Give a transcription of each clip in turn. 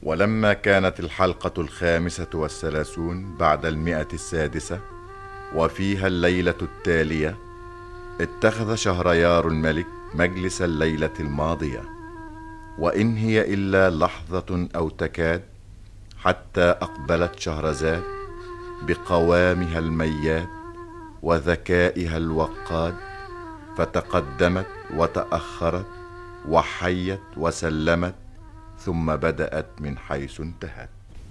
ولما كانت الحلقة الخامسة والثلاثون بعد المئة السادسة وفيها الليلة التالية اتخذ شهريار الملك مجلس الليلة الماضية وإن هي إلا لحظة أو تكاد حتى أقبلت شهرزاد بقوامها المياد وذكائها الوقاد فتقدمت وتأخرت وحيت وسلمت ثم بدأت من حيث انتهت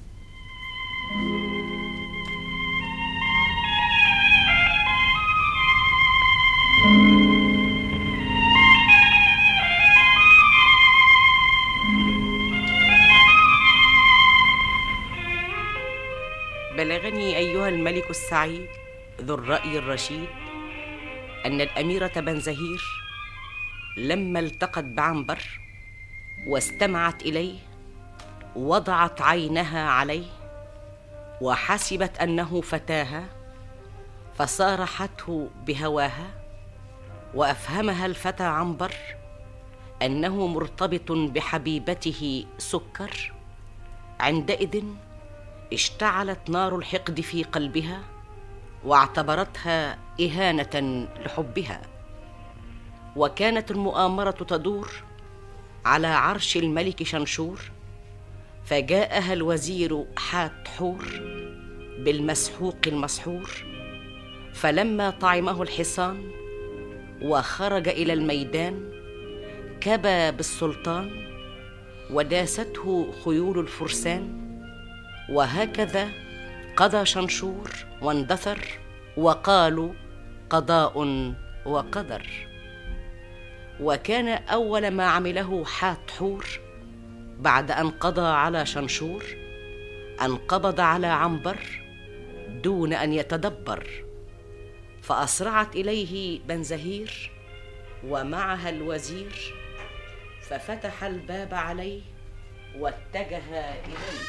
بلغني أيها الملك السعيد ذو الرأي الرشيد أن الأميرة بنزهير لما التقت بعنبر واستمعت إليه وضعت عينها عليه وحسبت أنه فتاها فصارحته بهواها وأفهمها الفتى عنبر أنه مرتبط بحبيبته سكر عندئذ اشتعلت نار الحقد في قلبها واعتبرتها اهانه لحبها وكانت المؤامره تدور على عرش الملك شنشور فجاءها الوزير حات حور بالمسحوق المسحور فلما طعمه الحصان وخرج الى الميدان كبى بالسلطان وداسته خيول الفرسان وهكذا قضى شنشور واندثر وقالوا قضاء وقدر وكان اول ما عمله حور بعد ان قضى على شنشور ان قبض على عنبر دون ان يتدبر فاسرعت اليه بنزهير ومعها الوزير ففتح الباب عليه واتجه اليه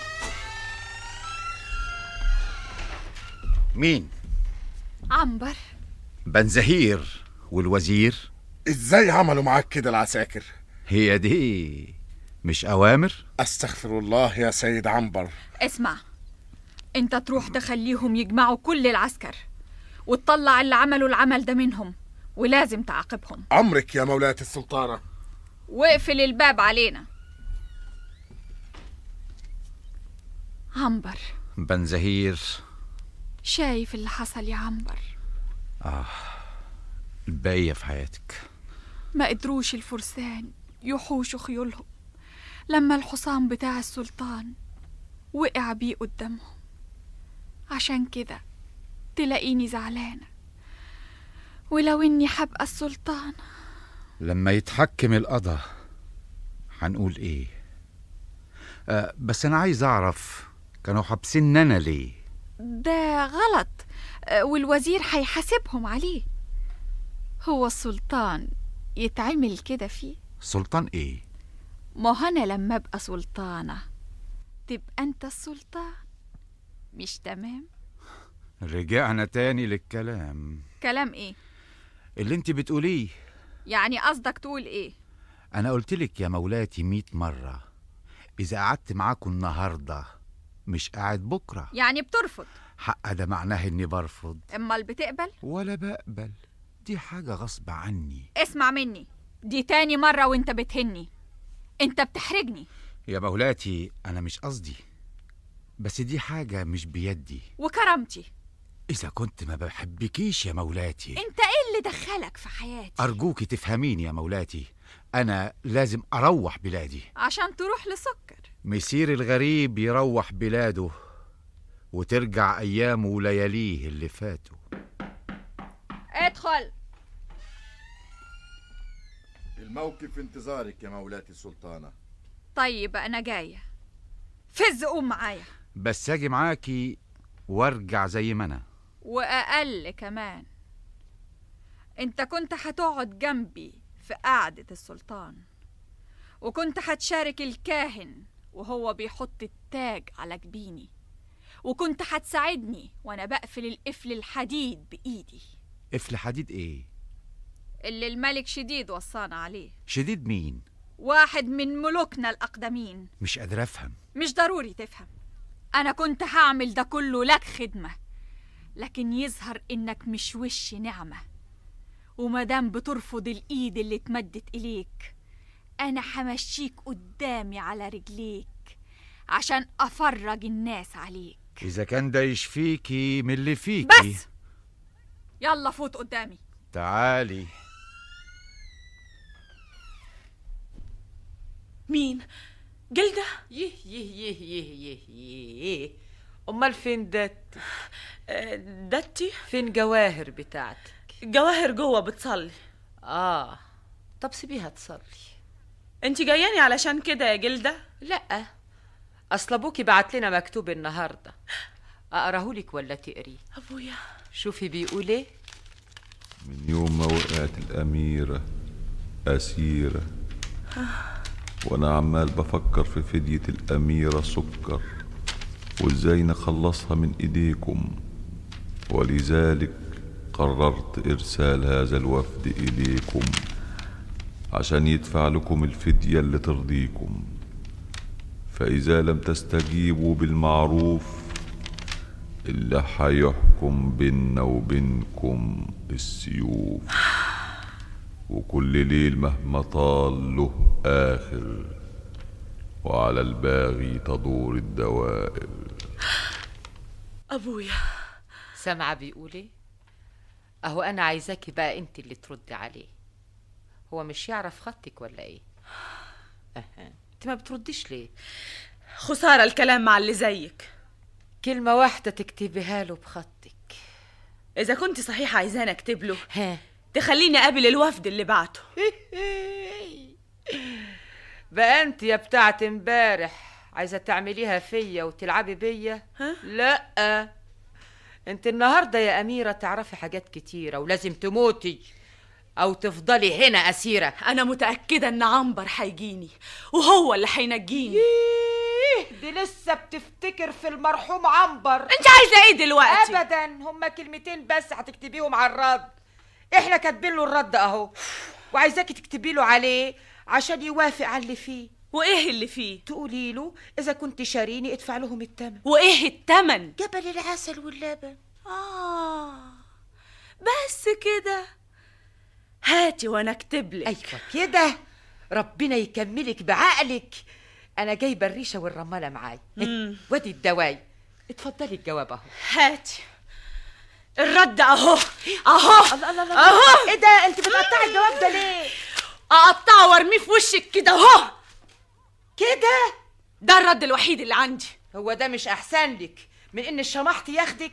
مين؟ عنبر بنزهير والوزير ازاي عملوا معاك كده العساكر هي دي مش أوامر؟ استغفر الله يا سيد عنبر اسمع انت تروح تخليهم يجمعوا كل العسكر وتطلع اللي عملوا العمل ده منهم ولازم تعاقبهم أمرك يا مولاة السلطانة واقفل الباب علينا عنبر بنزهير شايف اللي حصل يا عنبر آه الباقية في حياتك ما قدروش الفرسان يحوشوا خيولهم لما الحصان بتاع السلطان وقع بيه قدامهم عشان كده تلاقيني زعلانة ولو إني حبقى السلطان لما يتحكم القضا هنقول ايه آه بس انا عايز اعرف كانوا حابسين انا ليه ده غلط آه، والوزير هيحاسبهم عليه هو السلطان يتعمل كده فيه سلطان ايه ما هو أنا لما أبقى سلطانة تبقى أنت السلطان مش تمام رجعنا تاني للكلام كلام إيه اللي انت بتقوليه يعني قصدك تقول إيه انا قلتلك يا مولاتي ميت مرة اذا قعدت معاكم النهاردة مش قاعد بكرة يعني بترفض حق ده معناه اني برفض أمال بتقبل ولا بقبل دي حاجة غصب عني اسمع مني دي تاني مرة وانت بتهني انت بتحرجني يا مولاتي انا مش قصدي بس دي حاجة مش بيدي وكرامتي إذا كنت ما بحبكيش يا مولاتي انت ايه اللي دخلك في حياتي أرجوكي تفهميني يا مولاتي أنا لازم أروح بلادي عشان تروح لسكر مسير الغريب يروح بلاده وترجع أيامه ولياليه اللي فاتوا ادخل الموقف في انتظارك يا مولاتي السلطانة طيب انا جاية فز قوم معايا بس أجي معاكي وارجع زي ما أنا واقل كمان انت كنت هتقعد جنبي في قعدة السلطان وكنت هتشارك الكاهن وهو بيحط التاج على جبيني وكنت هتساعدني وانا بقفل القفل الحديد بايدي قفل حديد إيه اللي الملك شديد وصانا عليه شديد مين واحد من ملوكنا الأقدمين مش قادر افهم مش ضروري تفهم أنا كنت هعمل ده كله لك خدمة لكن يظهر إنك مش وش نعمة ومادام بترفض الإيد اللي اتمدت إليك أنا همشيك قدامي على رجليك عشان أفرج الناس عليك اذا كان ده يشفيكي من اللي فيكي بس يلا فوت قدامي تعالي مين جلدة يه يه يه يه يه يه امال فين دت آه، دتي فين جواهر بتاعتك جواهر جوه بتصلي اه طب سيبيها تصلي انت جاياني علشان كده يا جلدة لا اصل ابوكي بعت لنا مكتوب النهارده اقراهولك ولا تقري ابويا شوفي بيقول ايه من يوم ما وقعت الأميرة أسيرة وأنا عمال بفكر في فدية الأميرة سكر وإزاي نخلصها من إيديكم ولذلك قررت إرسال هذا الوفد إليكم عشان يدفع لكم الفدية اللي ترضيكم فإذا لم تستجيبوا بالمعروف اللي هيحكم بيننا وبينكم السيوف وكل ليل مهما طال له آخر وعلى الباغي تدور الدوائر ابويا سامعه بيقول ايه اهو انا عايزاكي بقى انت اللي تردي عليه هو مش يعرف خطك ولا ايه اها انت ما بترديش ليه خسارة الكلام مع اللي زيك كلمه واحده تكتبيها له بخطك اذا كنت صحيح عايزاني اكتب له ها تخليني اقابل الوفد اللي بعته بقى انت يا بتاعت امبارح عايزه تعمليها فيا وتلعبي بيا ها؟ لا انت النهارده يا اميره تعرفي حاجات كتيره ولازم تموتي او تفضلي هنا اسيره انا متأكدة ان عنبر هيجيني وهو اللي هينجيني ايه دي لسه بتفتكر في المرحوم عنبر انت عايزة ايه دلوقتي ابدا هما كلمتين بس هتكتبيهم على الرد احنا كاتبين له الرد اهو وعايزاكي تكتبي له عليه عشان يوافق على اللي فيه وايه اللي فيه تقولي له اذا كنت شاريني ادفع لهم الثمن وايه التمن جبل العسل واللبن آه بس كده هاتي وانا اكتب لك ايوه كده ربنا يكملك بعقلك انا جايبه الريشه والرماله معايا مم. وادي الدواي اتفضلي الجواب اهو هاتي الرد اهو اهو الله الله الله اهو ايه ده انت بتقطعي الجواب ده ليه اقطعه وارميه في وشك كده اهو كده ده الرد الوحيد اللي عندي هو ده مش احسن لك من ان الشمحت ياخدك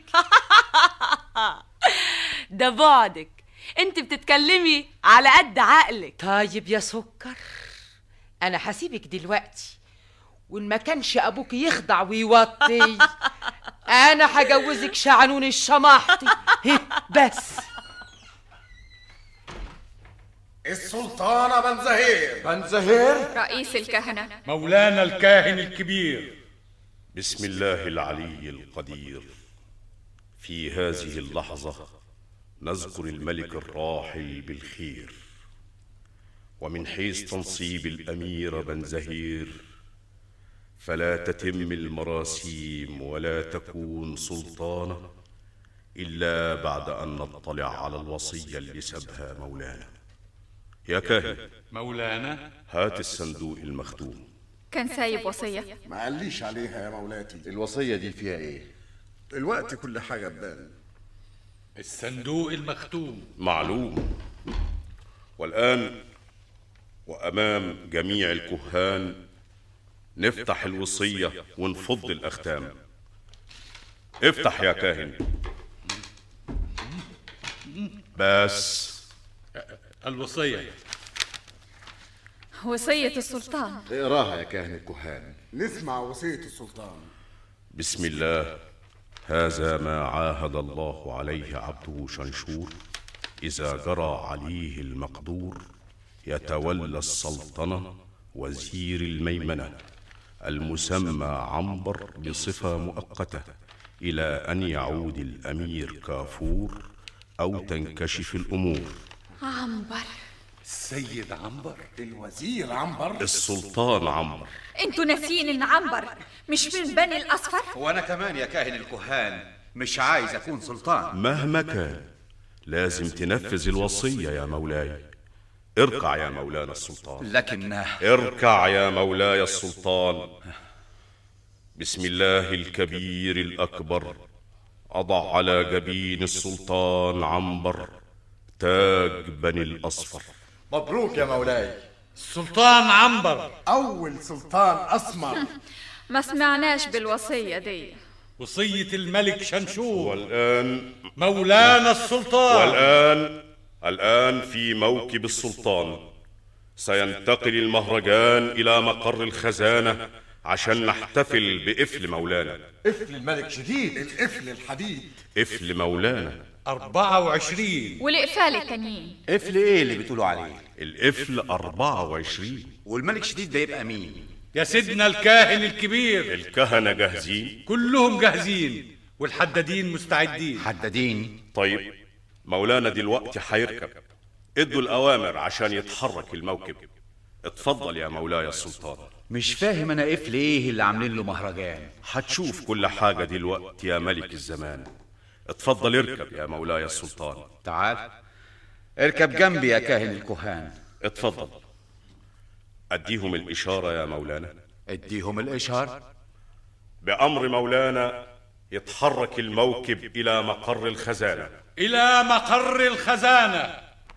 ده بعدك انت بتتكلمي على قد عقلك طيب يا سكر انا هسيبك دلوقتي وان ما كانش ابوك يخضع ويوطي انا هجوزك شعنون الشماحتي هه، بس السلطانة بنزهير بنزهير رئيس الكهنة مولانا الكاهن الكبير بسم الله العلي القدير في هذه اللحظة نذكر الملك الراحل بالخير ومن حيث تنصيب الأمير بنزهير فلا تتم المراسيم ولا تكون سلطانة إلا بعد أن نطلع على الوصية اللي سبها مولانا يا كاهن مولانا هات الصندوق المختوم كان سايب وصية ما قاليش عليها يا مولاتي الوصية دي فيها ايه الوقت كل حاجة تبان الصندوق المختوم معلوم والآن وأمام جميع الكهان نفتح الوصية ونفض الأختام افتح يا كاهن بس الوصية وصية السلطان اقراها يا كاهن الكهان نسمع وصية السلطان بسم الله هذا ما عاهد الله عليه عبده شنشور إذا جرى عليه المقدور يتولى السلطنة وزير الميمنة المسمى عنبر بصفة مؤقتة إلى أن يعود الأمير كافور أو تنكشف الأمور عنبر السيد عنبر الوزير عنبر السلطان عنبر انتوا ناسيين ان عنبر مش من بني الاصفر وانا كمان يا كاهن الكهان مش عايز اكون سلطان مهما كان لازم تنفذ الوصية يا مولاي اركع يا مولانا السلطان لكن اركع يا مولاي السلطان بسم الله الكبير الأكبر أضع على جبين السلطان عنبر تاج بني الأصفر مبروك يا مولاي السلطان عنبر أول سلطان أسمر ما سمعناش بالوصية دي وصية الملك شنشور والآن مولانا السلطان والآن الآن في موكب السلطان سينتقل المهرجان إلى مقر الخزانة عشان نحتفل بقفل مولانا قفل الملك شديد القفل الحديد قفل مولانا 24 والإقفال التانيين قفل ايه اللي بتقولوا عليه القفل 24 والملك شديد ده يبقى مين يا سيدنا الكاهن الكبير الكهنة جاهزين كلهم جاهزين والحدادين مستعدين حدادين طيب مولانا دلوقتي هيركب ادوا الأوامر عشان يتحرك الموكب اتفضل يا مولاي السلطان مش فاهم انا قفل ايه اللي عاملين له مهرجان هتشوف كل حاجة دلوقتي يا ملك الزمان اتفضل اركب يا مولاي السلطان تعال اركب جنبي يا كاهن الكهان اتفضل أديهم الإشارة يا مولانا اديهم الاشهار بأمر مولانا يتحرك الموكب إلى مقر الخزانة إلى مقر الخزانة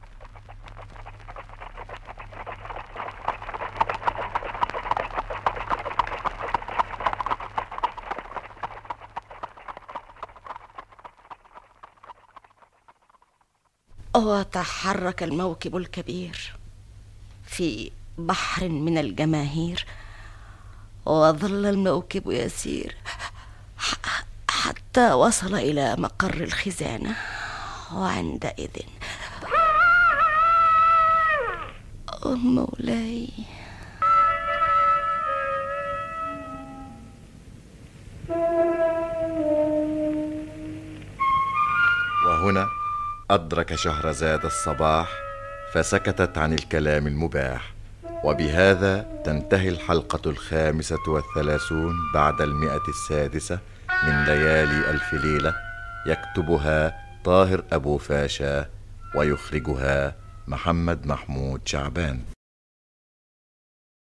وتحرك الموكب الكبير في بحر من الجماهير وظل الموكب يسير ح- حتى وصل إلى مقر الخزانة وعندئذ أوه مولاي وهنا أدرك شهرزاد الصباح فسكتت عن الكلام المباح وبهذا تنتهي الحلقة الخامسة والثلاثون بعد المئة السادسة من ليالي ألف ليلة يكتبها طاهر أبو فاشا ويخرجها محمد محمود شعبان